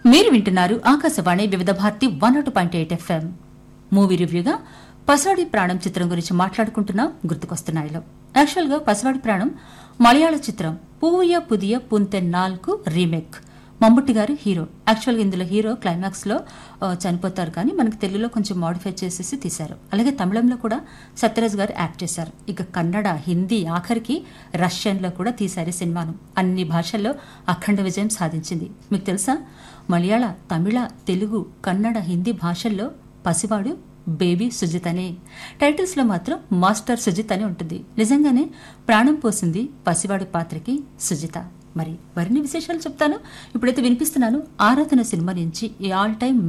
మీరు వింటున్నారు Akashvani Vividh Bharati one nought point eight FM movie రివ్యూగా పసవాడి ప్రాణం చిత్రం గురించి మాట్లాడుకుంటున్నాం గుర్తుకొస్తున్నాయిలో యాక్చువల్గా పసవాడి ప్రాణం మలయాళ చిత్రం పూయ పుదియ పుంతెన్ నాల్కు రీమేక్ మమ్ముట్టి గారు హీరో యాక్చువల్గా ఇందులో హీరో క్లైమాక్స్ లో ఆ, చనిపోతారు కానీ మనకి తెలుగులో కొంచెం మాడిఫై చేసేసి తీశారు అలాగే తమిళంలో కూడా సత్యరాజ్ గారు యాక్ట్ చేశారు ఇక కన్నడ హిందీ ఆఖరికి రష్యన్లో కూడా తీశారు ఈ సినిమాను అన్ని భాషల్లో అఖండ విజయం సాధించింది మీకు తెలుసా మలయాళ తమిళ తెలుగు కన్నడ హిందీ భాషల్లో పసివాడు బేబీ సుజితనే టైటిల్స్ లో మాత్రం మాస్టర్ సుజిత్ అని ఉంటుంది నిజంగానే ప్రాణం పోసింది పసివాడి పాత్రకి సుజిత మరి మరిన్ని విశేషాలు చెప్తాను ఇప్పుడైతే వినిపిస్తున్నాను ఆరాధన సినిమా నుంచి ఈ ఆల్ టైమ్